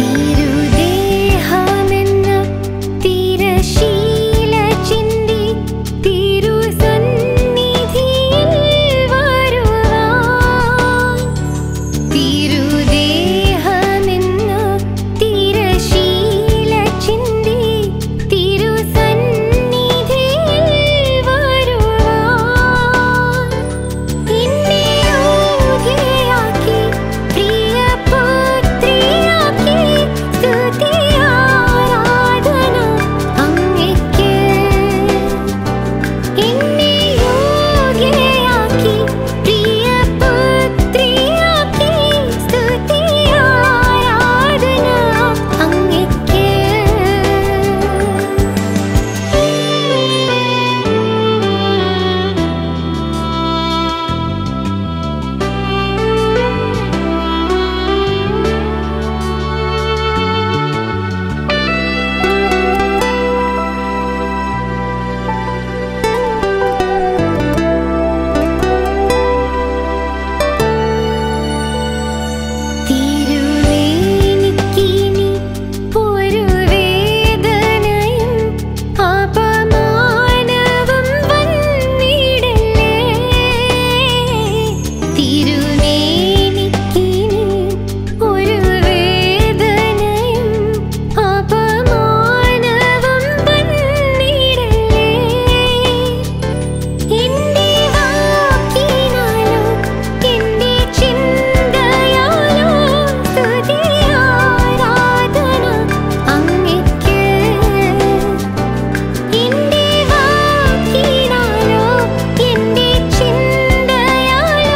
തിരുദേഹമെന്ന തിരശീല ചിന്തി തിരുസന്നിധിയിൽ വരുവാൻ തിരുദേഹമെന്ന തിരശീല ചിന്തി തിരുസന്നിധിയിൽ വരുവാൻ എന്നെ യോഗ്യയാക്കി പ്രിയപുത്രിയാക്കി സ്തുതിയാരാധന അങ്ങയ്ക്ക് എന്നെ യോഗ്യയാക്കി പ്രിയപുത്രിയാക്കി സ്തുതിയാരാധന അങ്ങയ്ക്ക് തിരുവേനിക്കിനി ഒരു വേദനയും അപമാനവും വന്നിടലേ തിരുവേനിക്കിനി ഒരു വേദനയും അപമാനവും വന്നിടലേ എന്റെ വാക്കിനാലോ എന്റെ ചിന്തയാലോ സ്തുതിയാരാധന അങ്ങയ്ക്ക് എന്റെ വാക്കിനാലോ എന്റെ ചിന്തയാലോ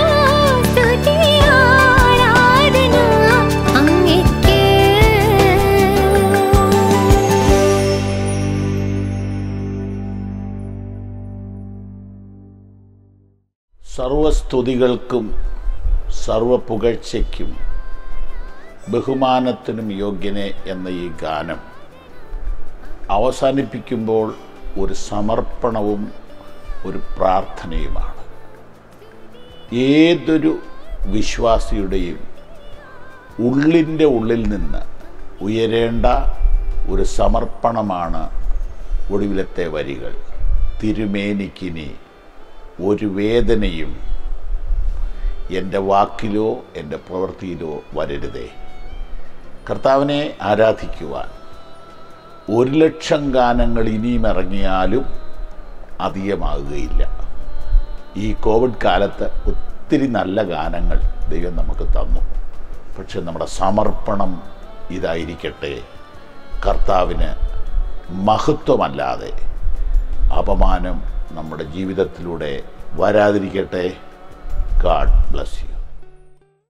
സ്തുതിയാരാധന അങ്ങയ്ക്ക് സർവസ്തുതികൾക്കും സർവപുകഴ്ചയ്ക്കും ബഹുമാനത്തിനും യോഗ്യനെ എന്ന ഈ ഗാനം അവസാനിപ്പിക്കുമ്പോൾ ഒരു സമർപ്പണവും ഒരു പ്രാർത്ഥനയുമാണ് ഏതൊരു വിശ്വാസിയുടെയും ഉള്ളിൻ്റെ ഉള്ളിൽ നിന്ന് ഉയരേണ്ട ഒരു സമർപ്പണമാണ് ഒടുവിലത്തെ വരികൾ തിരുമേനിക്കിനി ഒരു വേദനയും എൻ്റെ വാക്കിലോ എൻ്റെ പ്രവൃത്തിയിലോ വരരുതേ കർത്താവിനെ ആരാധിക്കുവാൻ ഒരു ലക്ഷം ഗാനങ്ങൾ ഇനിയും ഇറങ്ങിയാലും അധികമാകുകയില്ല ഈ കോവിഡ് കാലത്ത് ഒത്തിരി നല്ല ഗാനങ്ങൾ ദൈവം നമുക്ക് തന്നു പക്ഷെ നമ്മുടെ സമർപ്പണം ഇതായിരിക്കട്ടെ കർത്താവിന് മഹത്വമല്ലാതെ അപമാനം നമ്മുടെ ജീവിതത്തിലൂടെ വരാതിരിക്കട്ടെ ഗാഡ് ബ്ലസ് യു